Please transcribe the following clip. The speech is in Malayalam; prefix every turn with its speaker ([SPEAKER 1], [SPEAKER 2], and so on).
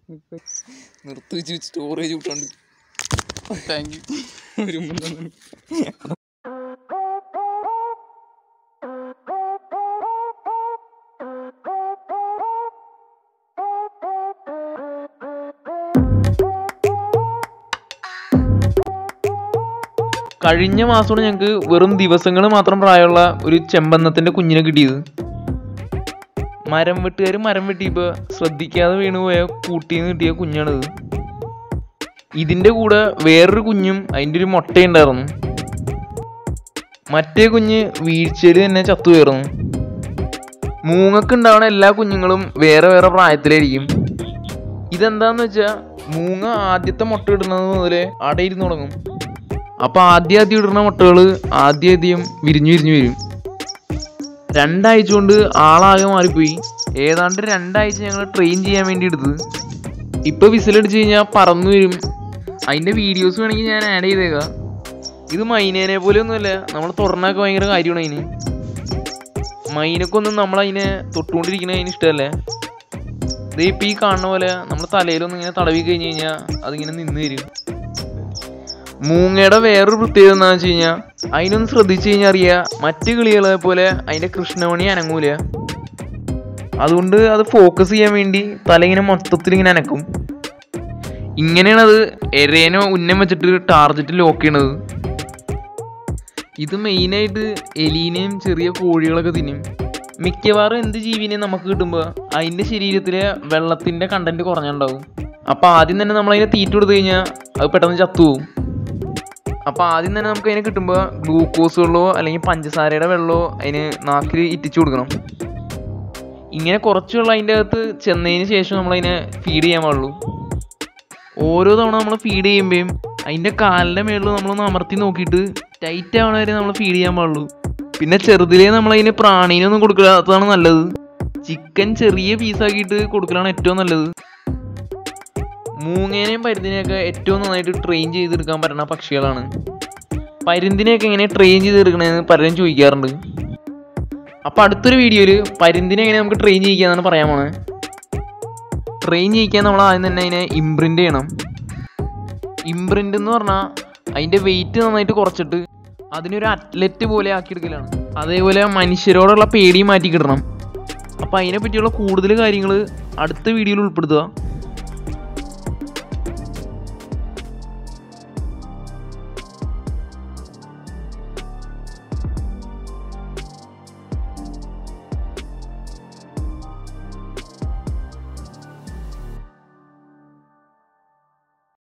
[SPEAKER 1] നിർത്തി വെച്ച് സ്റ്റോറേജ് വിട്ടാണ്ട്
[SPEAKER 2] താങ്ക് യു
[SPEAKER 1] ഒരു മുന്നൂറ്.
[SPEAKER 3] കഴിഞ്ഞ മാസമാണ് ഞങ്ങൾക്ക് വെറും ദിവസങ്ങൾ മാത്രം പ്രായമുള്ള ഒരു ചെമ്പന്നത്തിന്റെ കുഞ്ഞിനെ കിട്ടിയത് മരം വെട്ടുകാർ മരം വെട്ടിയപ്പോൾ ശ്രദ്ധിക്കാതെ വീണു പോയ കൂട്ടിന്ന് കിട്ടിയ കുഞ്ഞാണിത് ഇതിന്റെ കൂടെ വേറൊരു കുഞ്ഞും അതിൻ്റെ ഒരു മുട്ടയുണ്ടായിരുന്നു മറ്റേ കുഞ്ഞ് വീഴ്ചയിൽ തന്നെ ചത്തുകയറുന്നു മൂങ്ങക്ക് ഉണ്ടാവുന്ന എല്ലാ കുഞ്ഞുങ്ങളും വേറെ വേറെ പ്രായത്തിലായിരിക്കും ഇതെന്താന്ന് വെച്ചാ മൂങ്ങ ആദ്യത്തെ മുട്ട ഇടുന്നത് മുതലേ അടയിരുന്ന് തുടങ്ങും അപ്പൊ ആദ്യം ആദ്യം ഇടുന്ന മുട്ടകൾ ആദ്യം ആദ്യം വിരിഞ്ഞു വിരിഞ്ഞു വരും രണ്ടാഴ്ച കൊണ്ട് ആളാകെ മാറിപ്പോയി ഏതാണ്ട് രണ്ടാഴ്ച ഞങ്ങൾ ട്രെയിൻ ചെയ്യാൻ വേണ്ടി എടുത്തത് ഇപ്പൊ വിസിലടിച്ച് കഴിഞ്ഞാൽ പറന്നു വരും അതിന്റെ വീഡിയോസ് വേണമെങ്കിൽ ഞാൻ ആഡ് ചെയ്തേക്കാം ഇത് മൈനേനെ പോലെ ഒന്നുമല്ല നമ്മൾ തുറന്നൊക്കെ ഭയങ്കര കാര്യമാണ് അതിന് മൈനക്കൊന്നും നമ്മളതിനെ തൊട്ടുകൊണ്ടിരിക്കണ അതിന് ഇഷ്ടമല്ലേ ഇത് ഇപ്പം ഈ കാണുന്ന പോലെ നമ്മൾ തലയിലൊന്നും ഇങ്ങനെ തടവി കഴിഞ്ഞ് കഴിഞ്ഞാൽ അതിങ്ങനെ നിന്ന് വരും മൂങ്ങയുടെ വേറൊരു പ്രത്യേകത എന്താണെന്ന് വെച്ച് കഴിഞ്ഞാൽ അതിനൊന്ന് ശ്രദ്ധിച്ചു കഴിഞ്ഞാൽ അറിയാം മറ്റു കിളികളെ പോലെ അതിന്റെ കൃഷ്ണമണി അനങ്ങൂല അതുകൊണ്ട് അത് ഫോക്കസ് ചെയ്യാൻ വേണ്ടി തല ഇങ്ങനെ മൊത്തത്തിൽ ഇങ്ങനെ അനക്കും ഇങ്ങനെയാണ് അത് എരേനോ ഉന്നം വെച്ചിട്ട് ടാർജറ്റ് ലോക്ക് ചെയ്യണത് ഇത് മെയിനായിട്ട് എലീനെയും ചെറിയ കോഴികളൊക്കെ തിന്നും മിക്കവാറും എന്ത് ജീവിനെയും നമുക്ക് കിട്ടുമ്പോൾ അതിൻ്റെ ശരീരത്തിലെ വെള്ളത്തിൻ്റെ കണ്ടന്റ് കുറഞ്ഞുണ്ടാവും അപ്പോൾ ആദ്യം തന്നെ നമ്മൾ അതിനെ തീറ്റ കൊടുത്തു കഴിഞ്ഞാൽ അത് പെട്ടെന്ന് ചത്തുപോകും അപ്പോൾ ആദ്യം തന്നെ നമുക്ക് അതിനെ കിട്ടുമ്പോൾ ഗ്ലൂക്കോസ് വെള്ളമോ അല്ലെങ്കിൽ പഞ്ചസാരയുടെ വെള്ളമോ അതിന് നാക്കിൽ ഇറ്റിച്ചു കൊടുക്കണം ഇങ്ങനെ കുറച്ച് വെള്ളം അതിൻ്റെ അകത്ത് ചെന്നതിന് ശേഷം നമ്മളതിനെ ഫീഡ് ചെയ്യാൻ പാടുള്ളൂ ഓരോ തവണ നമ്മൾ ഫീഡ് ചെയ്യുമ്പോഴും അതിൻ്റെ കാലിൻ്റെ മേളിൽ നമ്മളൊന്ന് അമർത്തി നോക്കിയിട്ട് ടൈറ്റ് ആവണ വരെ നമ്മൾ ഫീഡ് ചെയ്യാൻ പാടുള്ളൂ പിന്നെ ചെറുതിലേ നമ്മൾ അതിന് പ്രാണീനൊന്നും കൊടുക്കാത്തതാണ് നല്ലത് ചിക്കൻ ചെറിയ പീസാക്കിയിട്ട് കൊടുക്കലാണ് ഏറ്റവും നല്ലത് മൂങ്ങേനെയും പരുന്തിനെയൊക്കെ ഏറ്റവും നന്നായിട്ട് ട്രെയിൻ ചെയ്തെടുക്കാൻ പറ്റുന്ന പക്ഷികളാണ് പരുന്തിനെയൊക്കെ എങ്ങനെ ട്രെയിൻ ചെയ്തെടുക്കണമെന്ന് പലരും ചോദിക്കാറുണ്ട് അപ്പോൾ അടുത്തൊരു വീഡിയോയിൽ പരുന്തിനെ എങ്ങനെ നമുക്ക് ട്രെയിൻ ചെയ്യിക്കാന്നാണ് പറയാൻ പോണേ ട്രെയിൻ ചെയ്യിക്കാൻ നമ്മൾ ആദ്യം തന്നെ അതിനെ ഇംപ്രിൻ്റ് ചെയ്യണം ഇംപ്രിൻ്റ് എന്ന് പറഞ്ഞാൽ അതിൻ്റെ വെയിറ്റ് നന്നായിട്ട് കുറച്ചിട്ട് അതിനൊരു അത്ലറ്റ് പോലെ ആക്കിയെടുക്കലാണ് അതേപോലെ മനുഷ്യരോടുള്ള പേടിയും മാറ്റി കിട്ടണം അപ്പോൾ അതിനെ പറ്റിയുള്ള കൂടുതൽ കാര്യങ്ങൾ അടുത്ത വീഡിയോയിൽ ഉൾപ്പെടുത്തുക